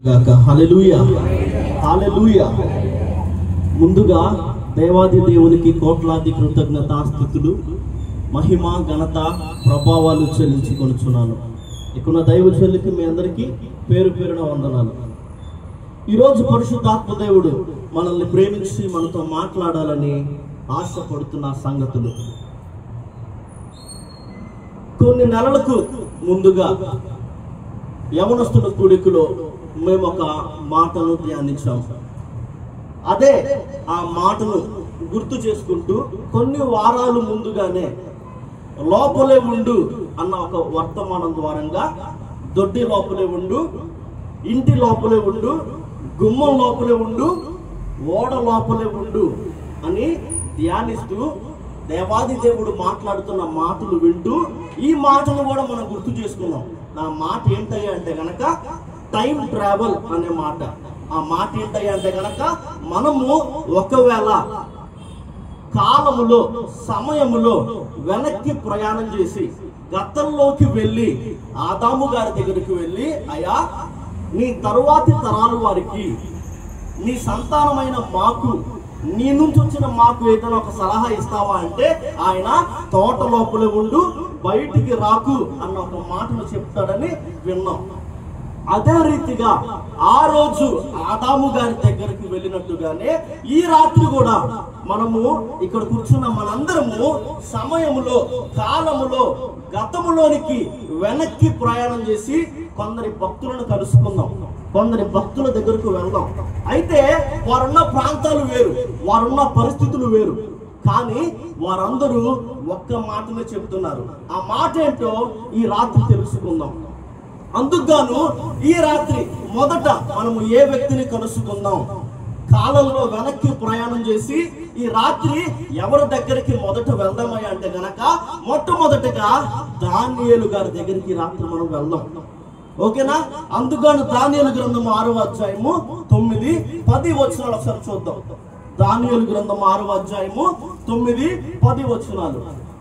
గాక హల్లెలూయా హల్లెలూయా ముందుగా దేవాది దేవునికి కోట్లాది కృతజ్ఞతాస్థుతులు మహిమ ఘనత ప్రభావాలు చెల్లించుకొనుచున్నాను ఇక్కడ దైవ చెల్లికి మీ అందరికీ పేరు పేరున వందనాలు ఈరోజు పరిశుద్ధాత్మ దేవుడు మనల్ని ప్రేమించి మనతో మాట్లాడాలని ఆశపడుతున్న సంగతులు కొన్ని నెలలకు ముందుగా యవనస్తుల కూడికలో మేము ఒక మాటను ధ్యానించాం అదే ఆ మాటను గుర్తు చేసుకుంటూ కొన్ని వారాలు ముందుగానే లోపలే ఉండు అన్న ఒక వర్తమానం ద్వారంగా దొడ్డి లోపలే ఉండు ఇంటి లోపలే ఉండు గుమ్మం లోపలే ఉండు ఓడ లోపలే ఉండు అని ధ్యానిస్తూ దేవాది దేవుడు మాట్లాడుతున్న మాటలు వింటూ ఈ మాటను కూడా మనం గుర్తు చేసుకున్నాం నా మాట ఏంటయ్యా అంటే గనక టైం ట్రావెల్ అనే మాట ఆ మాట ఏంటయ్యా అంటే గనక మనము ఒకవేళ కాలములో సమయములో వెనక్కి ప్రయాణం చేసి గతంలోకి వెళ్ళి ఆదాము గారి దగ్గరికి వెళ్ళి అయా నీ తరువాతి తరాల వారికి నీ సంతానమైన మాకు నీ నుంచి వచ్చిన మాకు ఏదైనా ఒక సలహా ఇస్తావా అంటే ఆయన తోట లోపలే ఉండు బయటికి రాకు అన్న ఒక మాటను చెప్తాడని విన్నాం అదే రీతిగా ఆ రోజు ఆదాము గారి దగ్గరికి వెళ్ళినట్టుగానే ఈ రాత్రి కూడా మనము ఇక్కడ కూర్చున్న మనందరము సమయములో కాలములో గతములోనికి వెనక్కి ప్రయాణం చేసి కొందరి భక్తులను కలుసుకుందాం కొందరి భక్తుల దగ్గరకు వెళ్దాం అయితే వారున్న ప్రాంతాలు వేరు వారున్న పరిస్థితులు వేరు కానీ వారందరూ ఒక్క మాటనే చెబుతున్నారు ఆ మాట ఏంటో ఈ రాత్రి తెలుసుకుందాం అందుకుగాను ఈ రాత్రి మొదట మనము ఏ వ్యక్తిని కలుసుకుందాం కాలంలో వెనక్కి ప్రయాణం చేసి ఈ రాత్రి ఎవరి దగ్గరికి మొదట వెళ్దామయ్యా అంటే గనక మొట్టమొదటిగా దానియేలు గారి దగ్గరికి ఈ రాత్రి మనం వెళ్దాం ఓకేనా అందుకని దానియేలు గ్రంథం ఆరో అధ్యాయము తొమ్మిది పది వచనాలు ఒకసారి చూద్దాం దానియేలు గ్రంథం ఆరో అధ్యాయము తొమ్మిది పది వచనాలు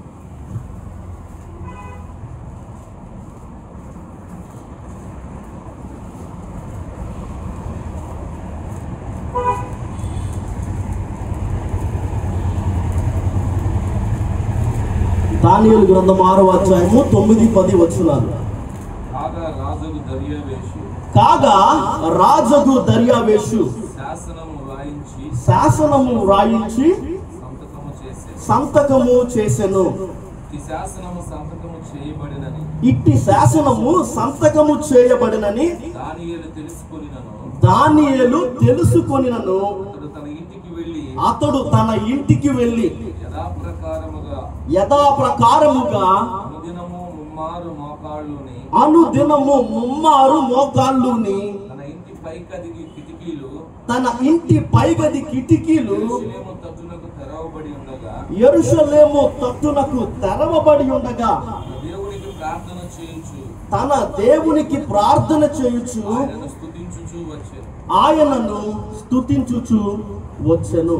దానియేలు గ్రంథం ఆరో అధ్యాయము తొమ్మిది పది వచనాలు కాగా రాజుకు దర్యావేషు కాగా రాజగు దర్యావేషు శాసనము రాయించి శాసనము రాయించి సంతకము చేసే సంతకము చేసెను ఈ శాసనము సంతకము చేయబడినని ఇట్టి శాసనము సంతకము చేయబడినని దానియేలు తెలుసుకొనినను దానియేలు తెలుసుకొనినను అతడు తన ఇంటికి వెళ్ళి అతడు తన ఇంటికి వెళ్ళి యథాప్రకారముగా యథాప్రకారముగా అనుదినము ముమ్మారు మోకాళ్ళుని అనుదినము ముమ్మారు మోకాళ్ళుని తన ఇంటి పైకదిగి కిటికీలు తన ఇంటి పైగది కిటికీలు యెరూషలేము తట్టులకు తెరవబడి ఉండగా ఎరుషలేము తట్టునకు తెరవబడి ఉండగా తన దేవునికి ప్రార్థన చేయించు తన దేవునికి ప్రార్థన చేయుచు ఆయనను స్తుతించుచూ వచ్చాను ఆయనను స్తుతించుచు వచ్చెను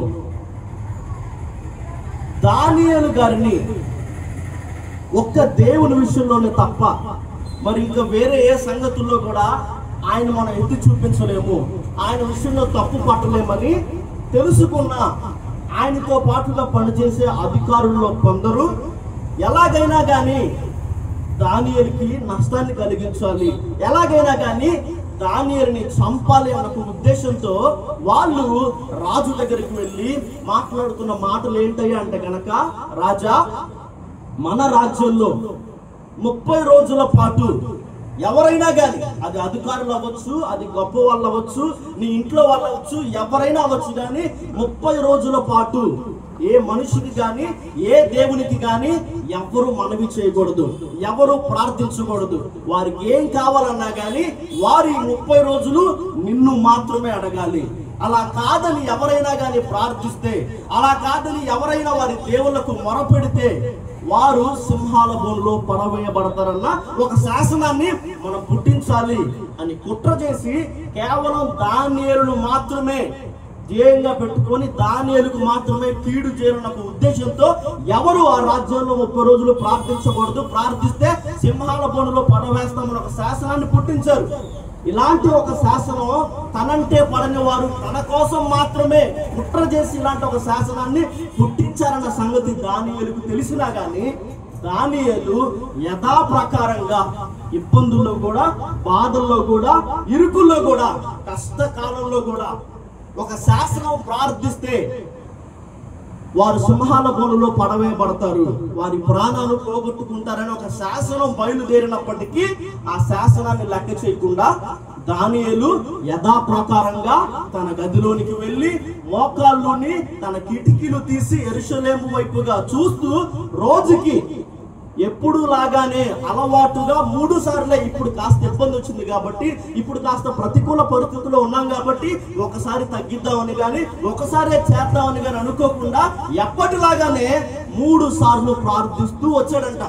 దానియేలు గారిని ఒక్క దేవుని విషయంలోనే తప్ప మరి ఇంకా వేరే ఏ సంగతుల్లో కూడా ఆయన మనం ఎత్తి చూపించలేము ఆయన విషయంలో తప్పు పట్టలేమని తెలుసుకున్న ఆయనతో పాటుగా పనిచేసే అధికారుల్లో కొందరు ఎలాగైనా కానీ దానియలకి నష్టాన్ని కలిగించాలి ఎలాగైనా కానీ దానియల్ని చంపాలి అన్న ఒక ఉద్దేశంతో వాళ్ళు రాజు దగ్గరికి వెళ్ళి మాట్లాడుతున్న మాటలు ఏంటయ్యా అంటే గనక రాజా మన రాజ్యంలో ముప్పై రోజుల పాటు ఎవరైనా కానీ అది అధికారులు అవ్వచ్చు అది గొప్ప వాళ్ళు అవ్వచ్చు నీ ఇంట్లో వాళ్ళు అవ్వచ్చు ఎవరైనా అవ్వచ్చు కానీ ముప్పై రోజుల పాటు ఏ మనిషికి కానీ ఏ దేవునికి కానీ ఎవరు మనవి చేయకూడదు ఎవరు ప్రార్థించకూడదు వారికి ఏం కావాలన్నా కానీ వారి ముప్పై రోజులు నిన్ను మాత్రమే అడగాలి అలా కాదని ఎవరైనా కానీ ప్రార్థిస్తే అలా కాదని ఎవరైనా వారి దేవుళ్లకు మొరపెడితే వారు సింహాల బోన్లో పడవేయబడతారన్న ఒక శాసనాన్ని మనం పుట్టించాలి అని కుట్ర చేసి కేవలం దానియేలును మాత్రమే ధ్యేయంగా పెట్టుకొని దానియేలుకు మాత్రమే కీడు చేయాలన్న ఒక ఉద్దేశంతో ఎవరు ఆ రాజ్యంలో ముప్పై రోజులు ప్రార్థించకూడదు ప్రార్థిస్తే సింహాల బోనులో పడవేస్తామని ఒక శాసనాన్ని పుట్టించారు ఇలాంటి ఒక శాసనం తనంటే పడని వారు తన కోసం మాత్రమే కుట్ర చేసి ఇలాంటి ఒక శాసనాన్ని పుట్టించారన్న సంగతి దానియేలుకు తెలిసినా గాని దానియేలు యథాప్రకారంగా ఇబ్బందుల్లో కూడా బాధల్లో కూడా ఇరుకుల్లో కూడా కష్టకాలంలో కూడా ఒక శాసనం ప్రార్థిస్తే వారు సింహాల బోనులో పడవేయబడతారు వారి ప్రాణాలు పోగొట్టుకుంటారని ఒక శాసనం బయలుదేరినప్పటికీ ఆ శాసనాన్ని లెక్క చేయకుండా దానియేలు యథాప్రకారంగా తన గదిలోనికి వెళ్ళి మోకాళ్ళుని తన కిటికీలు తీసి ఎరుషలేము వైపుగా చూస్తూ రోజుకి ఎప్పుడు లాగానే అలవాటుగా మూడు సార్లే ఇప్పుడు కాస్త ఇబ్బంది వచ్చింది కాబట్టి ఇప్పుడు కాస్త ప్రతికూల పరిస్థితుల్లో ఉన్నాం కాబట్టి ఒకసారి తగ్గిద్దామని కానీ ఒకసారి చేద్దామని కానీ అనుకోకుండా ఎప్పటిలాగానే మూడు సార్లు ప్రార్థిస్తూ వచ్చాడంట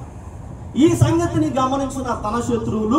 ఈ సంగతిని గమనించిన తన శత్రువులు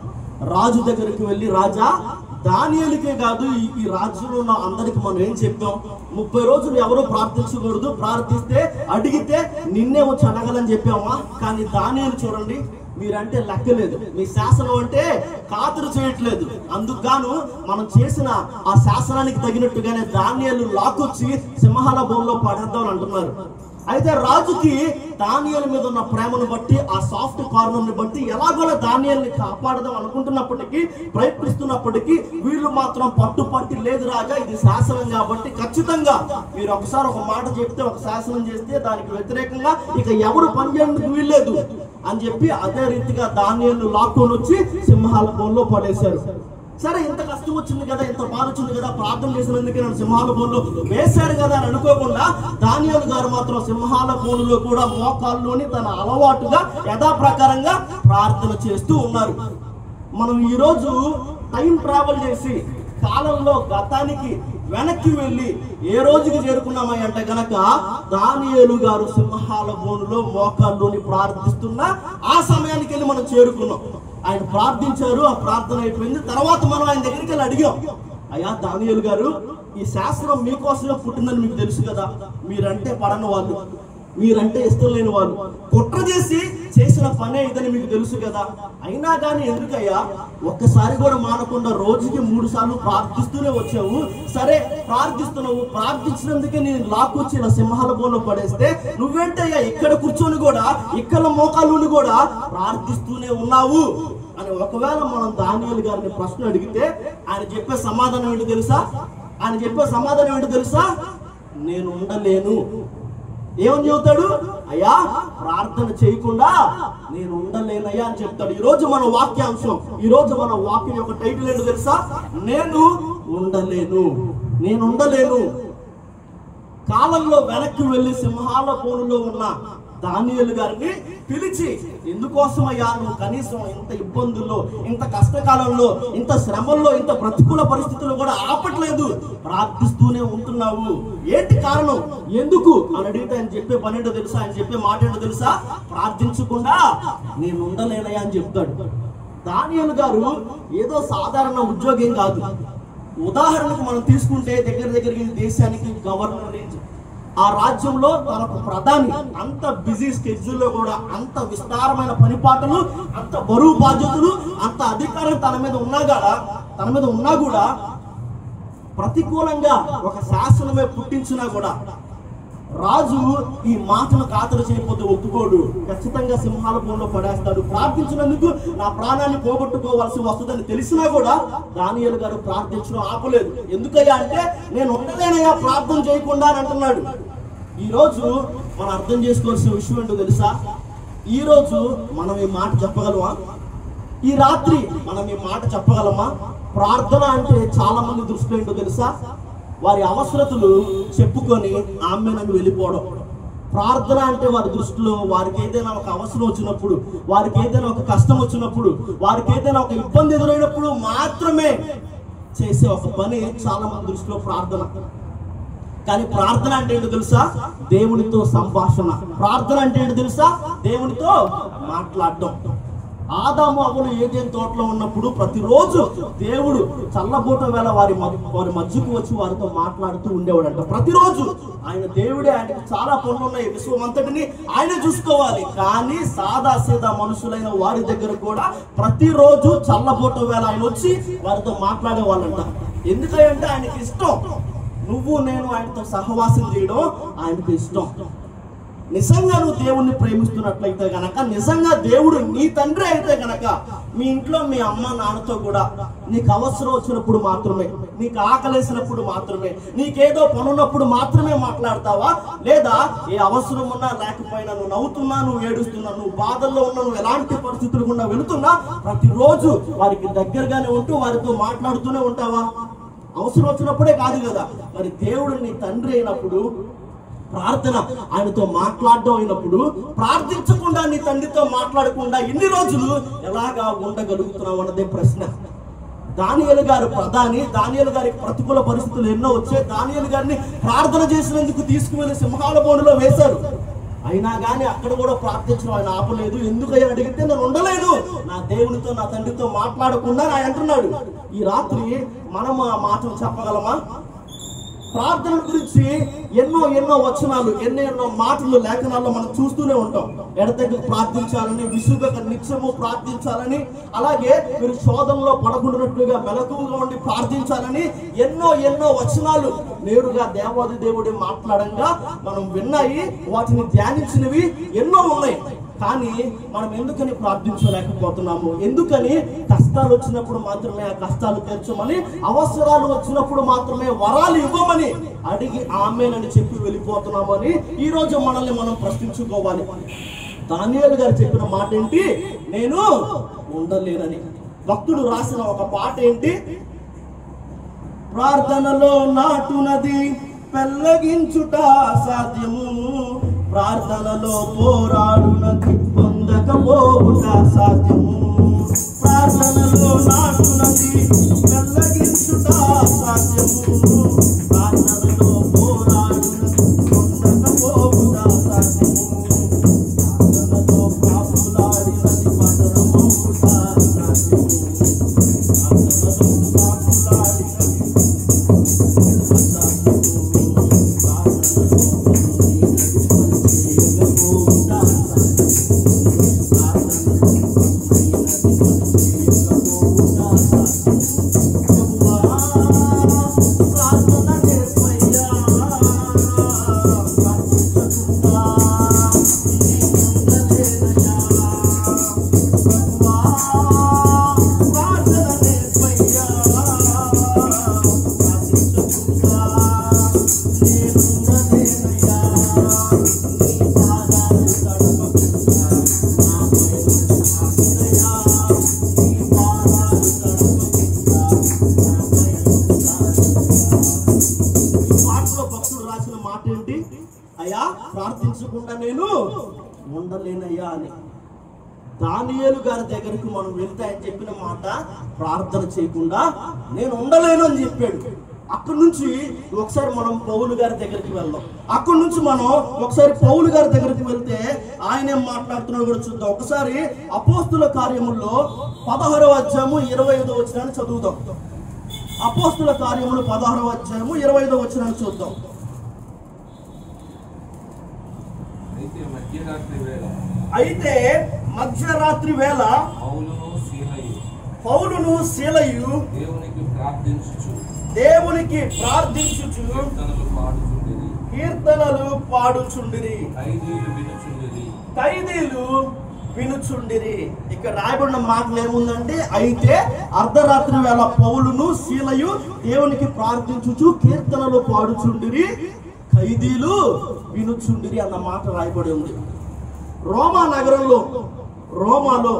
రాజు దగ్గరికి వెళ్ళి రాజా దానియలకే కాదు ఈ- ఈ రాజ్యంలో ఉన్న అందరికి మనం ఏం చెప్పాం ముప్పై రోజులు ఎవరు ప్రార్థించకూడదు ప్రార్థిస్తే అడిగితే నిన్నే వచ్చి అడగాలని చెప్పామా కానీ దానియలు చూడండి మీరంటే లెక్కలేదు మీ శాసనం అంటే ఖాతరు చేయట్లేదు అందుకు గాను మనం చేసిన ఆ శాసనానికి తగినట్టుగానే ధాన్యాలు లాక్కొచ్చి సింహాల బోన్లో పడేద్దాం అంటున్నారు అయితే రాజుకి దానియాల మీద ఉన్న ప్రేమను బట్టి ఆ సాఫ్ట్ కార్నర్ ని బట్టి ఎలాగోలా దానియాల్ని కాపాడదాం అనుకుంటున్నప్పటికీ ప్రయత్నిస్తున్నప్పటికీ వీళ్ళు మాత్రం పట్టుపట్టి లేదు రాజా ఇది శాసనం కాబట్టి ఖచ్చితంగా మీరు ఒకసారి ఒక మాట చెప్తే ఒక శాసనం చేస్తే దానికి వ్యతిరేకంగా ఇక ఎవరు పనిచేయడానికి వీల్లేదు అని చెప్పి అదే రీతిగా ధాన్యాలను లాక్కొని వచ్చి సింహాల బోన్లో పడేశారు సరే ఇంత కష్టం వచ్చింది కదా ఇంత బాధ వచ్చింది కదా ప్రార్థన చేసినందుకే నన్ను సింహాల బోన్లో వేశారు కదా అని అనుకోకుండా దానియాలు గారు మాత్రం సింహాల బోనులో కూడా మోకాల్లోని తన అలవాటుగా యథాప్రకారంగా ప్రార్థన చేస్తూ ఉన్నారు మనం ఈరోజు టైం ట్రావెల్ చేసి కాలంలో గతానికి వెనక్కి వెళ్ళి ఏ రోజుకి చేరుకున్నామై అంటే గనక దానియేలు గారు సింహాల బోనులో మోకాల్లోని ప్రార్థిస్తున్న ఆ సమయానికి వెళ్ళి మనం చేరుకున్నాం ఆయన ప్రార్థించారు ఆ ప్రార్థన అయిపోయింది తర్వాత మనం ఆయన దగ్గరికి వెళ్ళి అడిగాం అయ్యా దానియేలు గారు ఈ శాస్త్రం మీకోసమే పుట్టిందని మీకు తెలుసు కదా మీరంటే పడని వాళ్ళు మీరంటే ఇష్టం లేని వాళ్ళు కుట్ర చేసి చేసిన పనే ఇదని మీకు తెలుసు కదా అయినా కానీ ఎందుకయ్యా ఒక్కసారి కూడా మానకుండా రోజుకి మూడు సార్లు ప్రార్థిస్తూనే వచ్చావు సరే ప్రార్థిస్తున్నావు ప్రార్థించినందుకే నేను లాక్కొచ్చి ఇలా సింహాల బోన్లో పడేస్తే నువ్వేంటయ్యా ఇక్కడ కూర్చొని కూడా ఇక్కడ మోకాలు కూడా ప్రార్థిస్తూనే ఉన్నావు అని ఒకవేళ మనం దానియాలు గారిని ప్రశ్న అడిగితే ఆయన చెప్పే సమాధానం ఏంటో తెలుసా ఆయన చెప్పే సమాధానం ఏంటో తెలుసా నేను ఉండలేను ఏమని చెబుతాడు అయ్యా ప్రార్థన చేయకుండా నేను ఉండలేనయ్యా అని చెప్తాడు ఈ రోజు మన వాక్యాంశం ఈ రోజు మన వాక్యం యొక్క టైటిల్ ఏంటో తెలుసా నేను ఉండలేను నేను ఉండలేను కాలంలో వెనక్కి వెళ్లి సింహాల పోనులో ఉన్న దానియేలు గారిని పిలిచి ఎందుకోసమయ్యా నువ్వు కనీసం ఇంత ఇబ్బందుల్లో ఇంత కష్టకాలంలో ఇంత శ్రమల్లో ఇంత ప్రతికూల పరిస్థితుల్లో కూడా ఆపట్లేదు ప్రార్థిస్తూనే ఉంటున్నావు ఏంటి కారణం ఎందుకు అని అడిగితే ఆయన చెప్పే పని ఏంటో తెలుసా ఆయన చెప్పే మాట ఏంటో తెలుసా ప్రార్థించకుండా నేను ఉండలేనయ్యా అని చెప్తాడు దానియేలు గారు ఏదో సాధారణ ఉద్యోగం కాదు ఉదాహరణకు మనం తీసుకుంటే దగ్గర దగ్గరికి ఈ దేశానికి గవర్నర్ రేంజ్ ఆ రాజ్యంలో తనకు ప్రధాని అంత బిజీ స్కెడ్యూల్లో కూడా అంత విస్తారమైన పనిపాటలు అంత బరువు బాధ్యతలు అంత అధికారం తన మీద ఉన్నా కూడా తన మీద ఉన్నా కూడా ప్రతికూలంగా ఒక శాసనమే పుట్టించినా కూడా రాజు ఈ మాటను ఖాతరు చేయకపోతే ఒప్పుకోడు ఖచ్చితంగా సింహాల భూమిలో పడేస్తాడు ప్రార్థించినందుకు నా ప్రాణాన్ని పోగొట్టుకోవాల్సి వస్తుందని తెలిసినా కూడా దానియేలు గారు ప్రార్థించడం ఆపలేదు ఎందుకయ్యా అంటే నేను ఉండలేనయ్యా ప్రార్థన చేయకుండా అని అంటున్నాడు ఈ రోజు మనం అర్థం చేసుకోవాల్సిన విషయం ఏంటో తెలుసా ఈ రోజు మనం ఈ మాట చెప్పగలమా ఈ రాత్రి మనం ఈ మాట చెప్పగలమా ప్రార్థన అంటే చాలా మంది దృష్టిలో ఏంటో తెలుసా వారి అవసరతలు చెప్పుకొని ఆమెనని వెళ్ళిపోవడం ప్రార్థన అంటే వారి దృష్టిలో వారికి ఏదైనా ఒక అవసరం వచ్చినప్పుడు వారికి ఏదైనా ఒక కష్టం వచ్చినప్పుడు వారికి ఏదైనా ఒక ఇబ్బంది ఎదురైనప్పుడు మాత్రమే చేసే ఒక పని చాలా మంది దృష్టిలో ప్రార్థన కానీ ప్రార్థన అంటే ఏంటో తెలుసా దేవునితో సంభాషణ ప్రార్థన అంటే ఏంటో తెలుసా దేవునితో మాట్లాడటం ఆదాము అవ్వలు ఏదేం తోటలో ఉన్నప్పుడు ప్రతిరోజు దేవుడు చల్లబూట వేళ వారి మ- వారి మధ్యకు వచ్చి వారితో మాట్లాడుతూ ఉండేవాడంట ప్రతిరోజు ఆయన దేవుడే ఆయనకి చాలా పనులు ఉన్నాయి విశ్వం అంతటిని ఆయన చూసుకోవాలి కానీ సాదా సీదా మనుషులైన వారి దగ్గర కూడా ప్రతిరోజు చల్లబూట వేళ ఆయన వచ్చి వారితో మాట్లాడే వాళ్ళంట ఎందుకంటే ఆయనకి ఇష్టం నువ్వు నేను ఆయనతో సహవాసం చేయడం ఆయనకి ఇష్టం నిజంగా నువ్వు దేవుణ్ణి ప్రేమిస్తున్నట్లయితే గనక నిజంగా దేవుడు నీ తండ్రి అయితే గనక మీ ఇంట్లో మీ అమ్మ నాన్నతో కూడా నీకు అవసరం వచ్చినప్పుడు మాత్రమే నీకు ఆకలేసినప్పుడు మాత్రమే నీకేదో పనున్నప్పుడు మాత్రమే మాట్లాడతావా లేదా ఏ అవసరం ఉన్నా లేకపోయినా నువ్వు నవ్వుతున్నా నువ్వు ఏడుస్తున్నా నువ్వు బాధల్లో ఉన్నా నువ్వు ఎలాంటి పరిస్థితులు గుండా వెళుతున్నా ప్రతిరోజు వారికి దగ్గరగానే ఉంటూ వారితో మాట్లాడుతూనే ఉంటావా అవసరం వచ్చినప్పుడే కాదు కదా మరి దేవుడు నీ తండ్రి అయినప్పుడు ప్రార్థన ఆయనతో మాట్లాడడం అయినప్పుడు ప్రార్థించకుండా నీ తండ్రితో మాట్లాడకుండా ఇన్ని రోజులు ఎలాగా ఉండగలుగుతున్నావు అన్నదే ప్రశ్న దానియలు గారు ప్రధాని దానియలు గారికి ప్రతికూల పరిస్థితులు ఎన్నో వచ్చాయి దానియలు గారిని ప్రార్థన చేసినందుకు తీసుకువెళ్ళి సింహాల బోనులో వేశారు అయినా కానీ అక్కడ కూడా ప్రార్థించడం ఆయన ఆపలేదు ఎందుకని అడిగితే నేను ఉండలేను నా దేవునితో నా తండ్రితో మాట్లాడకుండా ఆయన అంటున్నాడు ఈ రాత్రి మనం ఆ మాటలు చెప్పగలమా ప్రార్థన గురించి ఎన్నో ఎన్నో వచనాలు ఎన్నో ఎన్నో మాటలు లేఖనాల్లో మనం చూస్తూనే ఉంటాం ఎడతెగ ప్రార్థించాలని విసుగక నిత్యము ప్రార్థించాలని అలాగే మీరు శోధనలో పడకుండానట్లుగా మెలకువగా ఉండి ప్రార్థించాలని ఎన్నో ఎన్నో వచనాలు నేరుగా దేవాది దేవుడి మాట్లాడంగా మనం విన్నాయి వాటిని ధ్యానించినవి ఎన్నో ఉన్నాయి కానీ మనం ఎందుకని ప్రార్థించలేకపోతున్నాము ఎందుకని కష్టాలు వచ్చినప్పుడు మాత్రమే ఆ కష్టాలు తీర్చమని అవసరాలు వచ్చినప్పుడు మాత్రమే వరాలు ఇవ్వమని అడిగి ఆమెనని చెప్పి వెళ్ళిపోతున్నామని ఈ రోజు మనల్ని మనం ప్రశ్నించుకోవాలి దానియాలు గారు చెప్పిన మాట ఏంటి నేను ఉండలేనని భక్తుడు రాసిన ఒక పాట ఏంటి ప్రార్థనలో నాటునది పెళ్ళగించుట సాధ్యము ప్రార్థనలో పోరాడునది పొందకపోవుట సాధ్యము ప్రార్థనలో నాటునది పెళ్ళగించుట సాధ్యము ప్రార్థనలో పోరాడునది పొందకపోవుట సాధ్యము ప్రార్థనలో కాపులాడినది పతనమవుట సాధ్యము ప్రార్థనలో కాపులాడినది పాటలో భక్తుడు రాసిన మాట ఏంటి అయ్యా ప్రార్థించకుండా నేను ఉండలేనయ్యా అని దానియేలు గారి దగ్గరికి మనం వెళ్తే ఆయన చెప్పిన మాట ప్రార్థన చేయకుండా నేను ఉండలేను అని చెప్పాడు అక్కడి నుంచి ఒకసారి మనం పౌలు గారి దగ్గరికి వెళ్దాం అక్కడి నుంచి మనం ఒకసారి పౌలు గారి దగ్గరికి వెళ్తే ఆయన ఏం మాట్లాడుతున్నాడు కూడా చూద్దాం ఒకసారి అపోస్తుల కార్యముల్లో పదహారవ అధ్యాయము ఇరవై ఐదో వచ్చినాన్ని చదువుదాం అపోస్తుల కార్యములు పదహారవ అధ్యాయము ఇరవై ఐదో వచ్చినాన్ని చూద్దాం అయితే మధ్యరాత్రి వేళ అయితే మధ్యరాత్రి వేళ పౌలును సీలయు పౌలును శీలయు దేవునికి ప్రార్థించుచు దేవునికి ప్రార్థించుచు కీర్తనలు పాడుచుండిరి కీర్తనలు పాడుచుండిరి ఖైదీలు వినుచుండిరి ఖైదీలు వినుచుండిరి ఇక్కడ రాయబడిన మాటలు ఏముందంటే అయితే అర్ధరాత్రి వేళ పౌలును శీలయు దేవునికి ప్రార్థించుచు కీర్తనలు పాడుచుండిరి ఖైదీలు వినుచుండిరి అన్న మాట రాయబడి ఉంది రోమా నగరంలో రోమాలో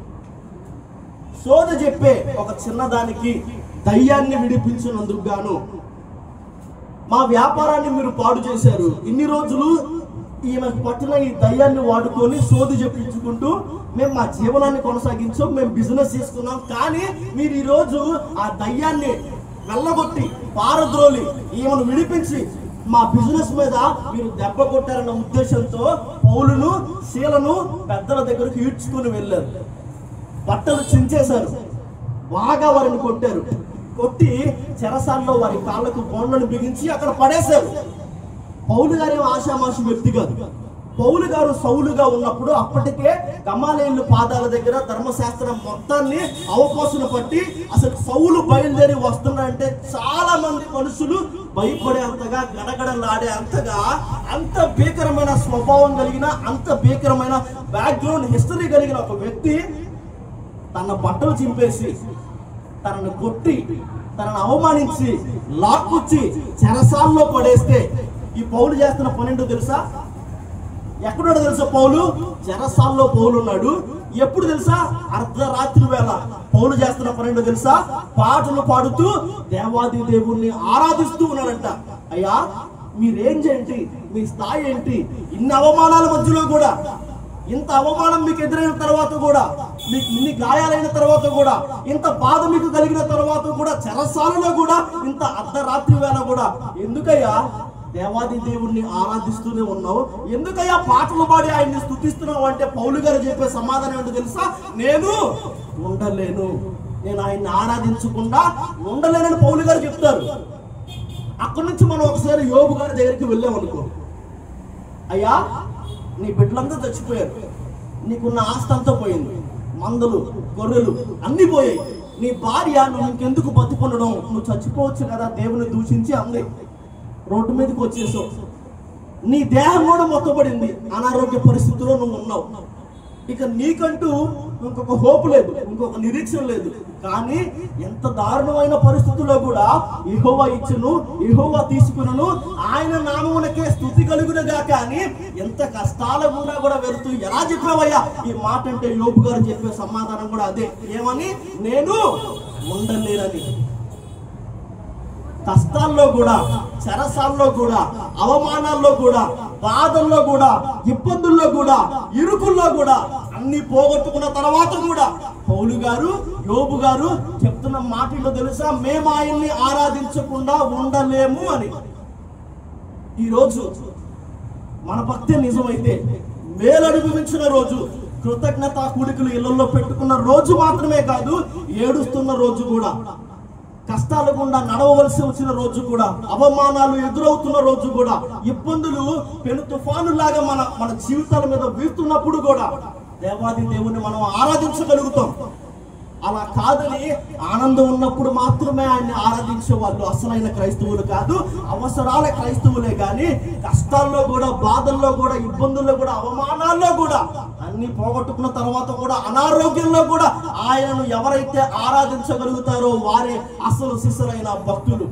సోద చెప్పే ఒక చిన్నదానికి దయ్యాన్ని విడిపించినందుకు గాను మా వ్యాపారాన్ని మీరు పాడు చేశారు ఇన్ని రోజులు ఈమెకు పట్టిన ఈ దయ్యాన్ని వాడుకొని సోది చెప్పించుకుంటూ మేము మా జీవనాన్ని కొనసాగించాం మేము బిజినెస్ చేసుకున్నాం కానీ మీరు ఈ రోజు ఆ దయ్యాన్ని వెళ్ళగొట్టి పారద్రోలి ఈమెను విడిపించి మా బిజినెస్ మీద మీరు దెబ్బ కొట్టారన్న ఉద్దేశంతో పౌలును శీలను పెద్దల దగ్గరకు ఈడ్చుకొని వెళ్ళారు బట్టలు చించేశారు బాగా వారిని కొట్టారు కొట్టి చెరసాల్లో వారి కాళ్ళకు బోన్లను బిగించి అక్కడ పడేశారు పౌలు గారు ఏం ఆషామాషి వ్యక్తి కాదు పౌలు గారు సౌలుగా ఉన్నప్పుడు అప్పటికే గమాలేళ్ళు పాదాల దగ్గర ధర్మశాస్త్రం మొత్తాన్ని అవపోసన పట్టి అసలు సౌలు బయలుదేరి వస్తున్నారంటే చాలా మంది మనుషులు భయపడే అంతగా గడగడలాడే అంతగా అంత భీకరమైన స్వభావం కలిగిన అంత భీకరమైన బ్యాక్గ్రౌండ్ హిస్టరీ కలిగిన ఒక వ్యక్తి తన బట్టలు చింపేసి తనను కొట్టి తనను అవమానించి లాక్కుచ్చి చెరసాల్లో పడేస్తే ఈ పౌలు చేస్తున్న పన్నెండు తెలుసా ఎక్కడున్నాడు తెలుసా పౌలు చెరసాల్లో పౌలు ఉన్నాడు ఎప్పుడు తెలుసా అర్ధరాత్రి వేళ పౌలు చేస్తున్న పన్నెండు తెలుసా పాటలు పాడుతూ దేవాది దేవుణ్ణి ఆరాధిస్తూ ఉన్నాడంట అయ్యా మీరేం చేయండి మీ స్థాయి ఏంటి ఇన్ని అవమానాల మధ్యలో కూడా ఇంత అవమానం మీకు ఎదురైన తర్వాత కూడా మీకు ఇన్ని గాయాలైన తర్వాత కూడా ఇంత బాధ మీకు కలిగిన తర్వాత కూడా చెరసాలలో కూడా ఇంత అర్ధరాత్రి వేళ కూడా ఎందుకయ్యా దేవాది దేవుణ్ణి ఆరాధిస్తూనే ఉన్నావు ఎందుకయ్యా పాటలు పాడి ఆయన్ని స్థుతిస్తున్నావు అంటే పౌలు గారు చెప్పే సమాధానం ఏంటో తెలుసా నేను ఉండలేను నేను ఆయన్ని ఆరాధించకుండా ఉండలేనని పౌలు గారు చెప్తారు అక్కడి నుంచి మనం ఒకసారి యోగు గారి దగ్గరికి వెళ్ళాం అనుకో అయ్యా నీ బిడ్డలంతా చచ్చిపోయారు నీకున్న ఆస్తి అంతా పోయింది మందులు గొర్రెలు అన్ని పోయాయి నీ భార్య నువ్వు ఇంకెందుకు బతుకుండడం నువ్వు చచ్చిపోవచ్చు కదా దేవుని దూషించి అంది రోడ్డు మీదకి వచ్చేసావు నీ దేహం కూడా మొత్తపడింది అనారోగ్య పరిస్థితిలో నువ్వు ఉన్నావు ఇక నీకంటూ ఇంకొక హోప్ లేదు ఇంకొక నిరీక్షణ లేదు కానీ ఎంత దారుణమైన పరిస్థితుల్లో కూడా ఇహోవా ఇచ్చును ఇహోవా తీసుకును ఆయన నామమునకే స్థుతి కలుగునుగా కానీ ఎంత కష్టాల గుండా కూడా వెళుతూ ఎలా చెప్పావయ్యా ఈ మాట అంటే యోబు గారు చెప్పే సమాధానం కూడా అదే ఏమని నేను ఉండలేనని కష్టాల్లో కూడా చెరసాల్లో కూడా అవమానాల్లో కూడా బాధల్లో కూడా ఇబ్బందుల్లో కూడా ఇరుకుల్లో కూడా అన్ని పోగొట్టుకున్న తర్వాత కూడా పౌలు గారు యోబు గారు చెప్తున్న మాటల్లో తెలుసా మేము ఆయన్ని ఆరాధించకుండా ఉండలేము అని ఈరోజు మన భక్తి నిజమైతే మేలు అనుభవించిన రోజు కృతజ్ఞత కూడికలు ఇళ్లలో పెట్టుకున్న రోజు మాత్రమే కాదు ఏడుస్తున్న రోజు కూడా కష్టాలు గుండా నడవవలసి వచ్చిన రోజు కూడా అవమానాలు ఎదురవుతున్న రోజు కూడా ఇబ్బందులు పెను తుఫానులాగా మన మన జీవితాల మీద వీస్తున్నప్పుడు కూడా దేవాది దేవుని మనం ఆరాధించగలుగుతాం అలా కాదని ఆనందం ఉన్నప్పుడు మాత్రమే ఆయన్ని ఆరాధించే వాళ్ళు అసలైన క్రైస్తవులు కాదు అవసరాల క్రైస్తవులే కానీ కష్టాల్లో కూడా బాధల్లో కూడా ఇబ్బందుల్లో కూడా అవమానాల్లో కూడా అన్ని పోగొట్టుకున్న తర్వాత కూడా అనారోగ్యంలో కూడా ఆయనను ఎవరైతే ఆరాధించగలుగుతారో వారే అసలు శిశులైన భక్తులు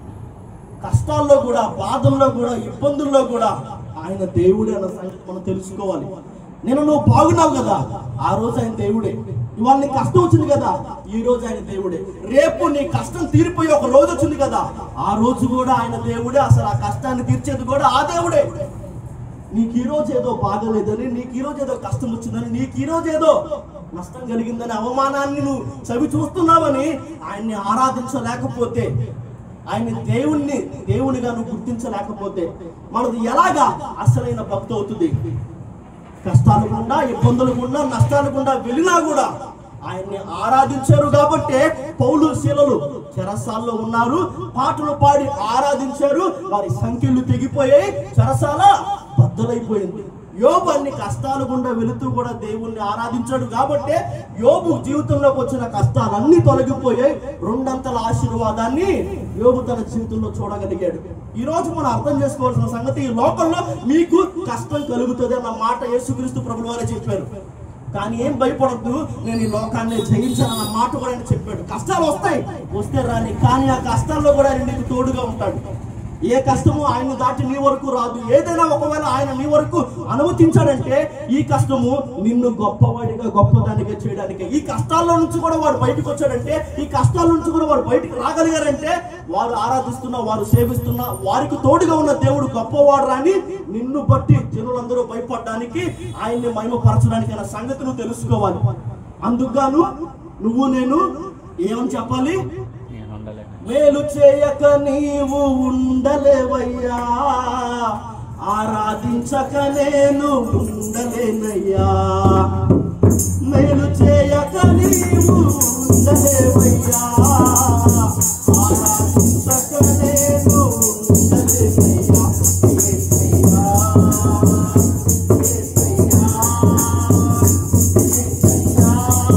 కష్టాల్లో కూడా బాధల్లో కూడా ఇబ్బందుల్లో కూడా ఆయన దేవుడే అన్న సంగతి మనం తెలుసుకోవాలి నేను నువ్వు బాగున్నావు కదా ఆ రోజు ఆయన దేవుడే ఇవాళ నీకు కష్టం వచ్చింది కదా ఈ రోజు ఆయన దేవుడే రేపు నీ కష్టం తీరిపోయి ఒక రోజు వచ్చింది కదా ఆ రోజు కూడా ఆయన దేవుడే అసలు ఆ కష్టాన్ని తీర్చేది కూడా ఆ దేవుడే నీకు ఈ రోజు ఏదో బాగలేదని నీకు ఈ రోజు ఏదో కష్టం వచ్చిందని నీకు ఈ రోజు ఏదో నష్టం కలిగిందని అవమానాన్ని నువ్వు చవి చూస్తున్నావని ఆయన్ని ఆరాధించలేకపోతే ఆయన్ని దేవుణ్ణి దేవునిగా నువ్వు గుర్తించలేకపోతే మనది ఎలాగా అసలైన భక్తి అవుతుంది కష్టాలు గుండా ఇబ్బందులు గుండా నష్టాలు గుండా వెళ్ళినా కూడా ఆయన్ని ఆరాధించారు కాబట్టే పౌలు శీలలు చెరసాల్లో ఉన్నారు పాటలు పాడి ఆరాధించారు వారి సంఖ్యలు తెగిపోయాయి చెరసాల బద్దలైపోయింది యోబు అన్ని కష్టాలు గుండా వెళుతూ కూడా దేవుణ్ణి ఆరాధించాడు కాబట్టే యోబు జీవితంలోకి వచ్చిన కష్టాలన్నీ తొలగిపోయాయి రెండంతల ఆశీర్వాదాన్ని యోబు తన జీవితంలో చూడగలిగాడు ఈ రోజు మనం అర్థం చేసుకోవాల్సిన సంగతి ఈ లోకంలో మీకు కష్టం కలుగుతుంది అన్న మాట యేసుక్రీస్తు ప్రభుల వారే చెప్పారు కానీ ఏం భయపడద్దు నేను ఈ లోకాన్ని జయించానన్న మాట కూడా ఆయన చెప్పాడు కష్టాలు వస్తాయి వస్తే రాని కానీ ఆ కష్టాల్లో కూడా ఆయన నీకు తోడుగా ఉంటాడు ఏ కష్టము ఆయన దాటి నీ వరకు రాదు ఏదైనా ఒకవేళ ఆయన నీ వరకు అనుమతించాడంటే ఈ కష్టము నిన్ను గొప్పవాడిగా గొప్పదానిగా చేయడానికి ఈ కష్టాల్లో నుంచి కూడా వాడు బయటకు వచ్చాడంటే ఈ కష్టాల నుంచి కూడా వాడు బయటకు రాగలిగారంటే వారు ఆరాధిస్తున్న వారు సేవిస్తున్న వారికి తోడుగా ఉన్న దేవుడు గొప్పవాడు రాని నిన్ను బట్టి జనులందరూ భయపడడానికి ఆయన్ని మహిమపరచడానికి అన్న సంగతి నువ్వు తెలుసుకోవాలి అందుకుగాను నువ్వు నేను ఏమని చెప్పాలి నేను ఉండలేను మేలు చేయక నీవు ఉండలేవయ్యా ఆరాధించక నేను ఉండలేనయ్యా మేలు చేయక నీవు ఉండలేవయ్యా ఆరాధించక నేను ఉండలేవయ్యా యేసయ్యా, యేసయ్యా, యేసయ్యా,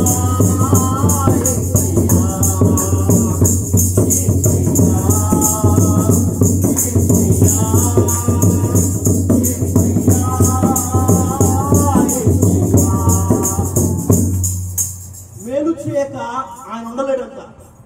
మేలు చేయక ఆయన ఉండలేడంట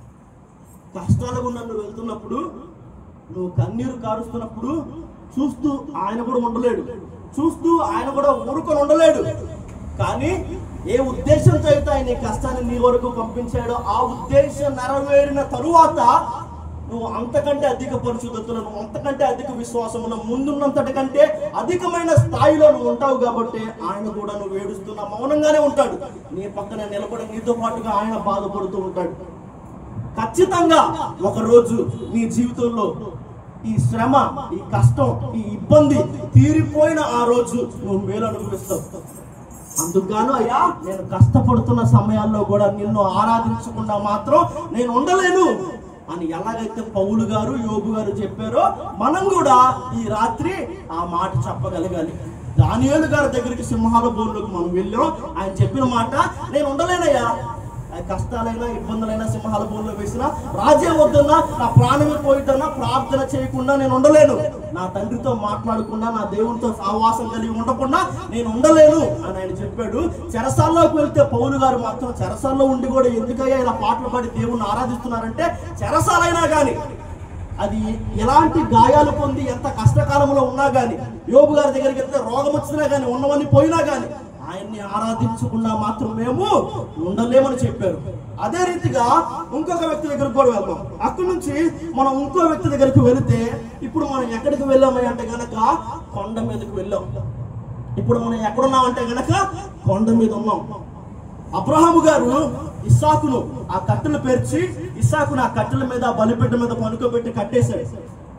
కష్టాల గుండా నువ్వు వెళ్తున్నప్పుడు నువ్వు కన్నీరు కారుస్తున్నప్పుడు చూస్తూ ఆయన కూడా ఉండలేడు చూస్తూ ఆయన కూడా ఊరుకొని ఉండలేడు కానీ ఏ ఉద్దేశంతో అయితే ఆయన ఈ కష్టాన్ని నీ వరకు పంపించాడో ఆ ఉద్దేశం నెరవేరిన తరువాత నువ్వు అంతకంటే అధిక పరిశుద్ధతలో నువ్వు అంతకంటే అధిక విశ్వాసమున ముందున్నంతటి కంటే అధికమైన స్థాయిలో నువ్వు ఉంటావు కాబట్టి ఆయన కూడా నువ్వు ఏడుస్తున్నా మౌనంగానే ఉంటాడు నీ పక్కన నిలబడి నీతో పాటుగా ఆయన బాధపడుతూ ఉంటాడు ఖచ్చితంగా ఒక రోజు నీ జీవితంలో ఈ శ్రమ ఈ కష్టం ఈ ఇబ్బంది తీరిపోయిన ఆ రోజు నువ్వు మేలు అనుభవిస్తావు అందుకుగాను అయ్యా నేను కష్టపడుతున్న సమయాల్లో కూడా నిన్ను ఆరాధించకుండా మాత్రం నేను ఉండలేను అని ఎలాగైతే పౌలు గారు యోగు గారు చెప్పారో మనం కూడా ఈ రాత్రి ఆ మాట చెప్పగలగాలి దానియేలు గారి దగ్గరికి సింహాల బోర్లకు మనం వెళ్ళాం ఆయన చెప్పిన మాట నేను ఉండలేనయ్యా ఆ కష్టాలైనా ఇబ్బందులైనా సింహాల బోన్లో వేసినా రాజ్యం వద్దన్నా నా ప్రాణమే పోయిద్దన్నా ప్రార్థన చేయకుండా నేను ఉండలేను నా తండ్రితో మాట్లాడకుండా నా దేవునితో సహవాసం కలిగి ఉండకుండా నేను ఉండలేను అని ఆయన చెప్పాడు చెరసాల్లోకి వెళ్తే పౌలు గారు మాత్రం చెరసాల్లో ఉండి కూడా ఎందుకయ్యా ఇలా పాటలు పాడి దేవుణ్ణి ఆరాధిస్తున్నారంటే చెరసాలైనా కానీ అది ఎలాంటి గాయాలు పొంది ఎంత కష్టకాలంలో ఉన్నా గానీ యోబు గారి దగ్గరికి వెళ్తే రోగం వచ్చినా గానీ ఉన్నవన్నీ పోయినా గానీ ఆయన్ని ఆరాధించకుండా మాత్రం మేము ఉండలేమని చెప్పారు అదే రీతిగా ఇంకొక వ్యక్తి దగ్గరకు కూడా వెళ్దాం అక్కడి నుంచి మనం ఇంకో వ్యక్తి దగ్గరికి వెళితే ఇప్పుడు మనం ఎక్కడికి వెళ్ళామని అంటే గనక కొండ మీదకి వెళ్ళాం ఇప్పుడు మనం ఎక్కడున్నామంటే గనక కొండ మీద ఉన్నాం అబ్రహాము గారు ఇస్సాకును ఆ కట్టెలు పేర్చి ఇస్సాకును ఆ కట్టెల మీద ఆ బలిపెట్ట మీద పనుకోబెట్టి కట్టేశాడు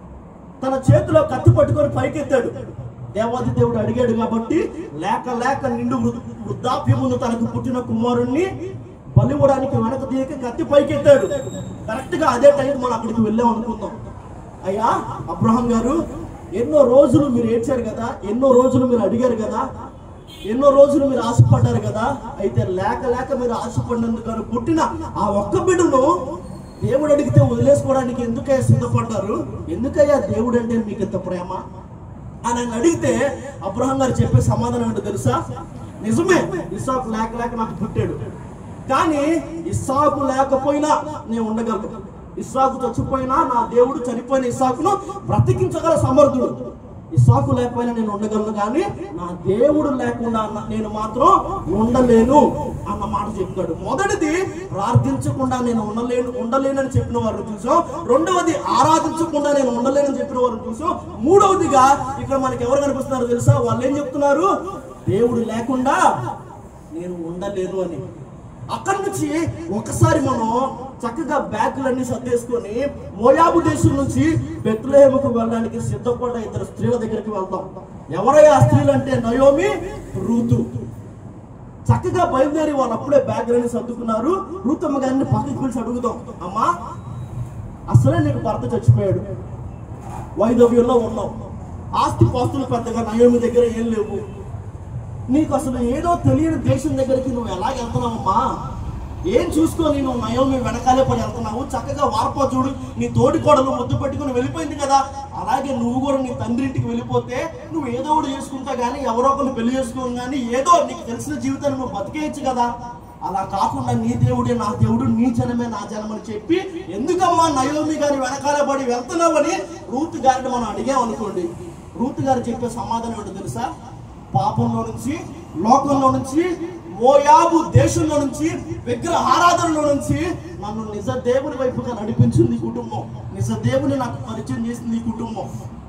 తన చేతిలో కత్తి పట్టుకొని పైకెత్తాడు దేవాది దేవుడు అడిగాడు కాబట్టి లేక లేక నిండు వృ- వృద్ధాప్యమును తనకు పుట్టిన కుమారుణ్ణి బలివ్వడానికి వెనక తీయక కత్తి పైకెత్తాడు కరెక్ట్ గా అదే టైం మనం అక్కడికి వెళ్ళాం అనుకుందాం అయ్యా అబ్రహాం గారు ఎన్నో రోజులు మీరు ఏడ్చారు కదా ఎన్నో రోజులు మీరు అడిగారు కదా ఎన్నో రోజులు మీరు ఆశపడ్డారు కదా అయితే లేక లేక మీరు ఆశపడినందుకు పుట్టిన ఆ ఒక్క బిడ్డను దేవుడు అడిగితే వదిలేసుకోవడానికి ఎందుకయ్యా సిద్ధపడ్డారు ఎందుకయ్యా దేవుడు అంటే మీకు ఇంత ప్రేమ అని ఆయన అడిగితే అబ్రహం గారు చెప్పే సమాధానం ఏంటో తెలుసా నిజమే ఇస్సాకు లేక లేక నాకు పుట్టాడు కానీ ఇస్సాకు లేకపోయినా నేను ఉండగలను ఇస్సాకు చచ్చిపోయినా నా దేవుడు చనిపోయిన ఇస్సాకును బ్రతికించగల సమర్థుడు ఇస్సాకు లేకపోయినా నేను ఉండగలను కానీ నా దేవుడు లేకుండా నా- నేను మాత్రం ఉండలేను అన్న మాట చెప్తాడు మొదటిది ప్రార్థించకుండా నేను ఉండలేను ఉండలేనని చెప్పిన వారిని చూసాం రెండవది ఆరాధించకుండా నేను ఉండలేనని చెప్పిన వారిని చూసాం మూడవదిగా ఇక్కడ మనకి ఎవరు కనిపిస్తున్నారో తెలుసా వాళ్ళు ఏం చెప్తున్నారు దేవుడు లేకుండా నేను ఉండలేను అని అక్కడి నుంచి ఒకసారి మనం చక్కగా బ్యాగులన్నీ సర్దేసుకొని మోయాబు దేశం నుంచి బెత్లహేముకు వెళ్ళడానికి సిద్ధపడ్డ ఇద్దరు స్త్రీల దగ్గరికి వెళ్తాం ఎవరయ్యా ఆ స్త్రీలు అంటే నయోమి రూతు చక్కగా బయలుదేరి వాళ్ళు అప్పుడే బ్యాగులన్నీ సర్దుకున్నారు రూతమ్మ గారిని పక్కకి పిలిచి అడుగుతాం అమ్మా అసలే నీకు భర్త చచ్చిపోయాడు వైదవ్యంలో ఉన్నావు ఆస్తి పాస్తులు పెద్దగా నయోమి దగ్గర ఏం లేవు నీకు అసలు ఏదో తెలియని దేశం దగ్గరికి నువ్వు ఎలా వెళ్తున్నావమ్మా ఏం చూసుకొని నువ్వు నయోమి వెనకాలే పడి వెళ్తున్నావు చక్కగా వార్ప చూడు నీ తోటి కోడలు ముద్దు పెట్టుకుని వెళ్ళిపోయింది కదా అలాగే నువ్వు కూడా నీ తండ్రి ఇంటికి వెళ్ళిపోతే నువ్వు ఏదో ఒకటి చేసుకుంటా కానీ ఎవరో ఒకరిని పెళ్లి చేసుకోను కానీ ఏదో నీకు తెలిసిన జీవితాన్ని నువ్వు బతికేయచ్చు కదా అలా కాకుండా నీ దేవుడే నా దేవుడు నీ జనమే నా జనమని చెప్పి ఎందుకమ్మా నయోమి గారి వెనకాల పడి వెళ్తున్నావని రూత్ గారిని మనం అడిగామనుకోండి రూత్ గారు చెప్పే సమాధానం ఏంటో తెలుసా పాపంలో నుంచి లోకంలో నుంచి మోయాబు దేశంలో నుంచి విగ్రహ ఆరాధనలో నుంచి నన్ను నిజ దేవుని వైపుగా నడిపించింది ఈ కుటుంబం నిజ దేవుని నాకు పరిచయం చేసింది ఈ కుటుంబం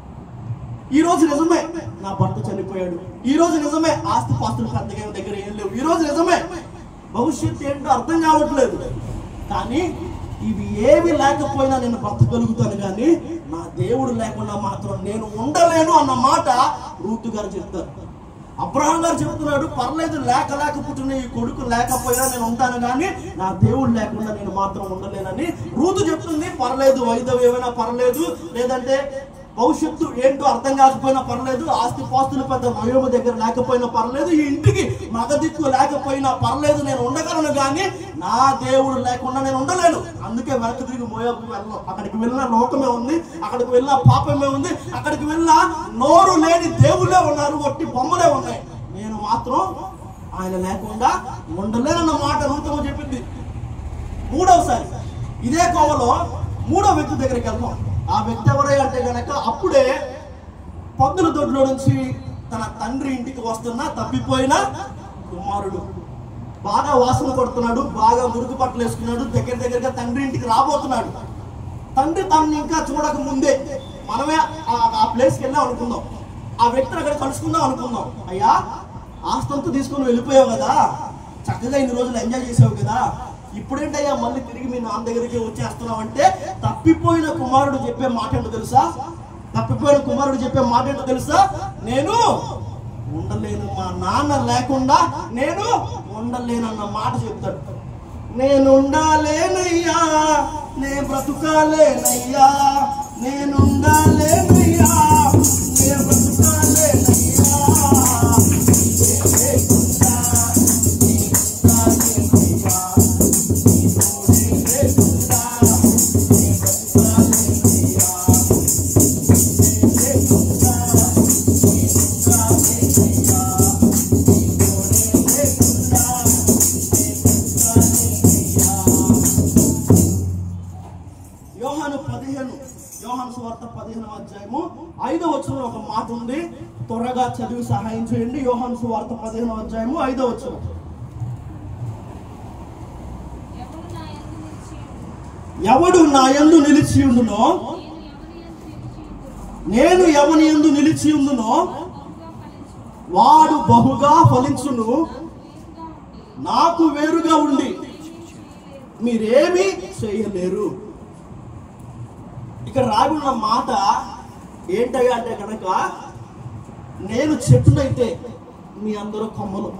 ఈ రోజు నిజమే నా భర్త చనిపోయాడు ఈ రోజు నిజమే ఆస్తి పాస్తులు పెద్దగా ఏం దగ్గర ఏం లేవు ఈ రోజు నిజమే భవిష్యత్తు ఏంటో అర్థం కావట్లేదు కానీ ఇవి ఏవి లేకపోయినా నేను బ్రతకగలుగుతాను కానీ నా దేవుడు లేకుండా మాత్రం నేను ఉండలేను అన్న మాట రూతు గారు చెప్తారు అబ్రహాం గారు చెప్తున్నాడు పర్లేదు లేక లేక పుట్టిన ఈ కొడుకు లేకపోయినా నేను ఉంటాను కానీ నా దేవుడు లేకుండా నేను మాత్రం ఉండలేనని రూతు చెప్తుంది పర్లేదు వైద్యం ఏమైనా పర్లేదు లేదంటే భవిష్యత్తు ఏంటో అర్థం కాకపోయినా పర్లేదు ఆస్తి పాస్తులు పెద్ద నయోమ దగ్గర లేకపోయినా పర్లేదు ఈ ఇంటికి మగ దిక్కు లేకపోయినా పర్లేదు నేను ఉండగలను కానీ నా దేవుడు లేకుండా నేను ఉండలేను అందుకే వెనక్కి తిరిగి మోయకు వెళ్ళను అక్కడికి వెళ్ళిన లోకమే ఉంది అక్కడికి వెళ్ళిన పాపమే ఉంది అక్కడికి వెళ్ళిన నోరు లేని దేవుళ్ళే ఉన్నారు ఒట్టి బొమ్మలే ఉన్నాయి నేను మాత్రం ఆయన లేకుండా ఉండలేనన్న మాట రూతము చెప్పింది మూడవసారి ఇదే కోవలో మూడో వ్యక్తి దగ్గరికి వెళ్తాం ఆ వ్యక్తి ఎవరై అంటే గనక అప్పుడే పందుల దొడ్లో నుంచి తన తండ్రి ఇంటికి వస్తున్న తప్పిపోయిన కుమారుడు బాగా వాసన కొడుతున్నాడు బాగా మురుగు పట్టలు వేసుకున్నాడు దగ్గర దగ్గరగా తండ్రి ఇంటికి రాబోతున్నాడు తండ్రి తనని ఇంకా చూడక ముందే మనమే ఆ- ఆ ప్లేస్కి వెళ్ళాం అనుకుందాం ఆ వ్యక్తిని అక్కడ కలుసుకుందాం అనుకుందాం అయ్యా ఆస్తంతా తీసుకొని వెళ్ళిపోయావు కదా చక్కగా ఇన్ని రోజులు ఎంజాయ్ చేసావు కదా ఇప్పుడేంటయ్యా మళ్ళీ తిరిగి మీ నాన్న దగ్గరికి వచ్చేస్తున్నావు అంటే తప్పిపోయిన కుమారుడు చెప్పే మాట ఏంటో తెలుసా తప్పిపోయిన కుమారుడు చెప్పే మాట ఏంటో తెలుసా నేను ఉండలేను మా నాన్న లేకుండా నేను ఉండలేనన్న మాట చెప్తాడు నేను ఉండాలేనయ్యా నే బ్రతుకాలేనయ్యా నేను ఉండాలేనయ్యా నే బ్రతుకాలేనయ్యా యోహాను పదిహేను యోహాను సువార్త పదిహేను అధ్యాయము ఐదో వచనంలో ఒక మాట ఉంది త్వరగా చదివి సహాయం చేయండి యోహాను సువార్త పదిహేను అధ్యాయము ఐదో వచనం ఎవడు నా యందు నిలిచి ఎవడు నా యందు నిలిచి ఉండునో, ఉండునో నేను ఎవని యందు నిలిచి నేను ఎవని యందు నిలిచి ఉండునో, ఉండునో వాడు బహుగా వాడు ఫలించును. బహుగా ఫలించును నాకు వేరుగా నాకు వేరుగా ఉండి ఉండి మీరేమీ చేయలేరు ఇక్కడ రాగి ఉన్న మాట ఏంటయ్యా అంటే కనుక నేను చెట్టునైతే మీ అందరూ కొమ్మలు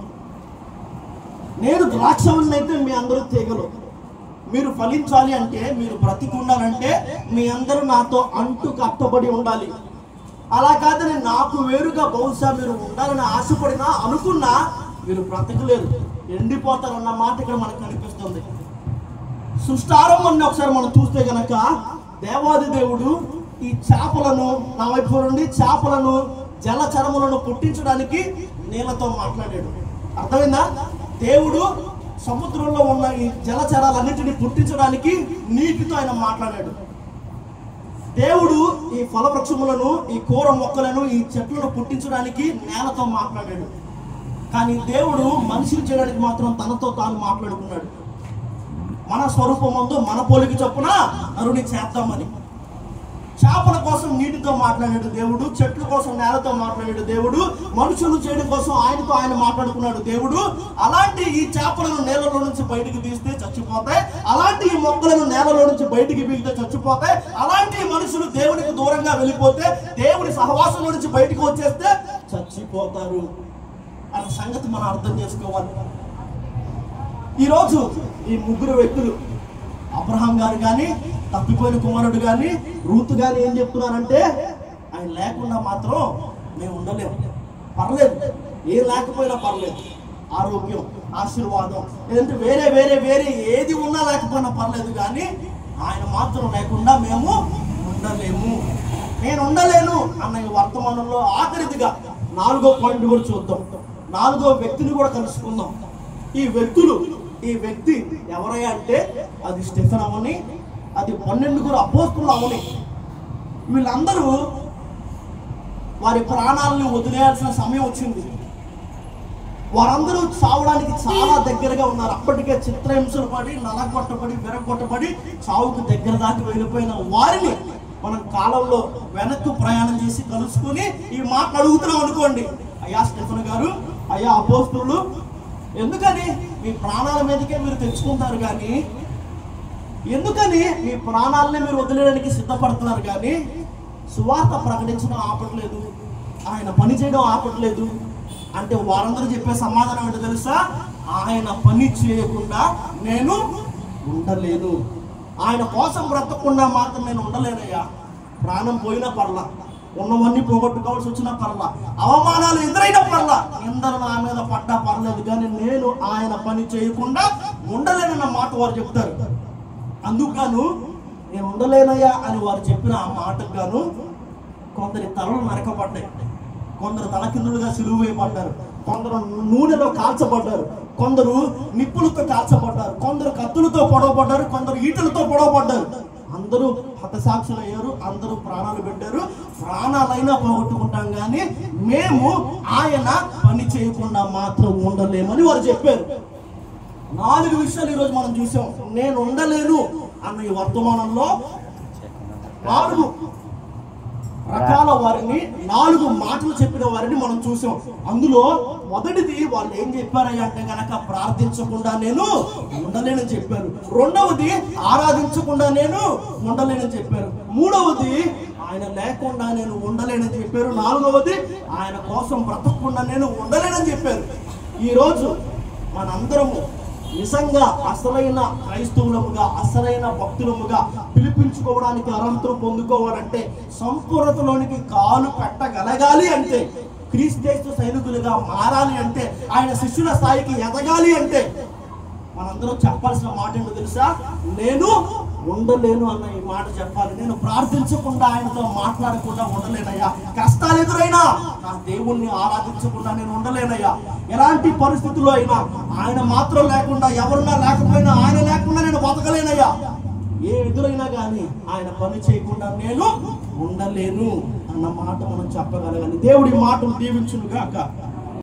నేను ద్రాక్షవన్నైతే మీ అందరూ తీగలు మీరు ఫలించాలి అంటే మీరు బ్రతికి ఉండాలంటే మీ అందరూ నాతో అంటు కట్టబడి ఉండాలి అలా కాదని నాకు వేరుగా బహుశా మీరు ఉండాలని ఆశపడినా అనుకున్నా మీరు బ్రతకలేరు ఎండిపోతారన్న మాట ఇక్కడ మనకు కనిపిస్తుంది సృష్టారంభాన్ని ఒకసారి మనం చూస్తే గనక దేవాది దేవుడు ఈ చేపలను నా వైపు నుండి చేపలను జలచరములను పుట్టించడానికి నీళ్ళతో మాట్లాడాడు అర్థమైందా దేవుడు సముద్రంలో ఉన్న ఈ జలచరాలన్నింటినీ పుట్టించడానికి నీటితో ఆయన మాట్లాడాడు దేవుడు ఈ ఫలవృక్షములను ఈ కూర మొక్కలను ఈ చెట్లను పుట్టించడానికి నేలతో మాట్లాడాడు కానీ దేవుడు మనిషిని చేయడానికి మాత్రం తనతో తాను మాట్లాడుకున్నాడు మన స్వరూపమందు మన పోలికి చొప్పున నరుని చేద్దామని చేపల కోసం నీటితో మాట్లాడాడు దేవుడు చెట్ల కోసం నేలతో మాట్లాడాడు దేవుడు మనుషులు చేయడం కోసం ఆయనతో ఆయన మాట్లాడుకున్నాడు దేవుడు అలాంటి ఈ చేపలను నేలలో నుంచి బయటికి తీస్తే చచ్చిపోతాయి అలాంటి ఈ మొక్కలను నేలలో నుంచి బయటికి పీకితే చచ్చిపోతాయి అలాంటి ఈ మనుషులు దేవునికి దూరంగా వెళ్ళిపోతే దేవుని సహవాసంలో నుంచి బయటికి వచ్చేస్తే చచ్చిపోతారు అన్న సంగతి మనం అర్థం చేసుకోవాలి ఈరోజు ఈ ముగ్గురు వ్యక్తులు అబ్రహాం గారు కానీ తప్పిపోయిన కుమారుడు కానీ రూతు కానీ ఏం చెప్తున్నారంటే ఆయన లేకుండా మాత్రం మేము ఉండలేము పర్లేదు ఏం లేకపోయినా పర్లేదు ఆరోగ్యం ఆశీర్వాదం లేదంటే వేరే వేరే వేరే ఏది ఉన్నా లేకపోయినా పర్లేదు కానీ ఆయన మాత్రం లేకుండా మేము ఉండలేము నేను ఉండలేను అన్న ఈ వర్తమానంలో ఆఖరిదిగా నాలుగో పాయింట్ కూడా చూద్దాం నాలుగో వ్యక్తిని కూడా కలుసుకుందాం ఈ వ్యక్తులు ఈ వ్యక్తి ఎవరయ్యా అంటే అది స్టెఫెన్ అవని అది పన్నెండుగురు అపోస్తులు అవని వీళ్ళందరూ వారి ప్రాణాలను వదిలేయాల్సిన సమయం వచ్చింది వారందరూ చావడానికి చాలా దగ్గరగా ఉన్నారు అప్పటికే చిత్రహింసలు పడి నలగొట్టబడి విరగొట్టబడి చావుకు దగ్గర దాటి వెళ్ళిపోయిన వారిని మనం కాలంలో వెనక్కు ప్రయాణం చేసి కలుసుకొని ఈ మాట అడుగుతున్నాం అనుకోండి అయ్యా స్టెఫన్ గారు అయ్యా అపోస్తులు ఎందుకని మీ ప్రాణాల మీదకే మీరు తెచ్చుకుంటారు కానీ ఎందుకని మీ ప్రాణాలని మీరు వదిలేయడానికి సిద్ధపడుతున్నారు కానీ సువార్త ప్రకటించడం ఆపట్లేదు ఆయన పని చేయడం ఆపట్లేదు అంటే వారందరూ చెప్పే సమాధానం ఏంటో తెలుసా ఆయన పని చేయకుండా నేను ఉండలేను ఆయన కోసం బ్రతకకుండా మాత్రం నేను ఉండలేనయ్యా ప్రాణం పోయినా పర్లా ఉన్నవన్నీ పోగొట్టుకోవాల్సి వచ్చినా పర్లా అవమానాలు ఎదురైనా పర్లా ఎందరు నా మీద పడ్డా పర్లేదు కానీ నేను ఆయన పని చేయకుండా ఉండలేనన్న మాట వారు చెప్తారు అందుకు గాను నేను ఉండలేనయ్యా అని వారు చెప్పిన ఆ మాటకు గాను కొందరి తలలు నరకబడ్డాయి కొందరు తలకిందులుగా సిలువ వేయబడ్డారు కొందరు నూనెలో కాల్చబడ్డారు కొందరు నిప్పులతో కాల్చబడ్డారు కొందరు కత్తులతో పొడవబడ్డారు కొందరు ఈటలతో పొడవబడ్డారు అందరూ హతసాక్షులు అయ్యారు అందరూ ప్రాణాలు పెట్టారు ప్రాణాలైనా పోగొట్టుకుంటాం కానీ మేము ఆయన పని చేయకుండా మాత్రం ఉండలేమని వారు చెప్పారు నాలుగు విషయాలు ఈరోజు మనం చూసాం నేను ఉండలేను అన్న ఈ వర్తమానంలో నాలుగు రకాల వారిని నాలుగు మాటలు చెప్పిన వారిని మనం చూసాం అందులో మొదటిది వాళ్ళు ఏం చెప్పారయ్యా అంటే గనక ప్రార్థించకుండా నేను ఉండలేనని చెప్పారు రెండవది ఆరాధించకుండా నేను ఉండలేనని చెప్పారు మూడవది ఆయన లేకుండా నేను ఉండలేనని చెప్పారు నాలుగవది ఆయన కోసం బ్రతకకుండా నేను ఉండలేనని చెప్పారు ఈరోజు మనందరము నిజంగా అసలైన క్రైస్తవులముగా అసలైన భక్తులముగా పిలిపించుకోవడానికి అర్హతను పొందుకోవాలంటే సంపూర్ణతలోనికి కాలు పెట్టగలగాలి అంటే క్రీస్తు సైనికులుగా మారాలి అంటే ఆయన శిష్యుల స్థాయికి ఎదగాలి అంటే మనందరం చెప్పాల్సిన మాట ఏంటో తెలుసా నేను ఉండలేను అన్న ఈ మాట చెప్పాలి నేను ప్రార్థించకుండా ఆయనతో మాట్లాడకుండా ఉండలేనయ్యా కష్టాలు ఎదురైనా నా దేవుణ్ణి ఆరాధించకుండా నేను ఉండలేనయ్యా ఎలాంటి పరిస్థితుల్లో అయినా ఆయన మాత్రం లేకుండా ఎవరున్నా లేకపోయినా ఆయన లేకుండా నేను బతకలేనయ్యా ఏ ఎదురైనా కానీ ఆయన పని చేయకుండా నేను ఉండలేను అన్న మాట మనం చెప్పగలగాలి దేవుడి మాటలు దీవించును గాక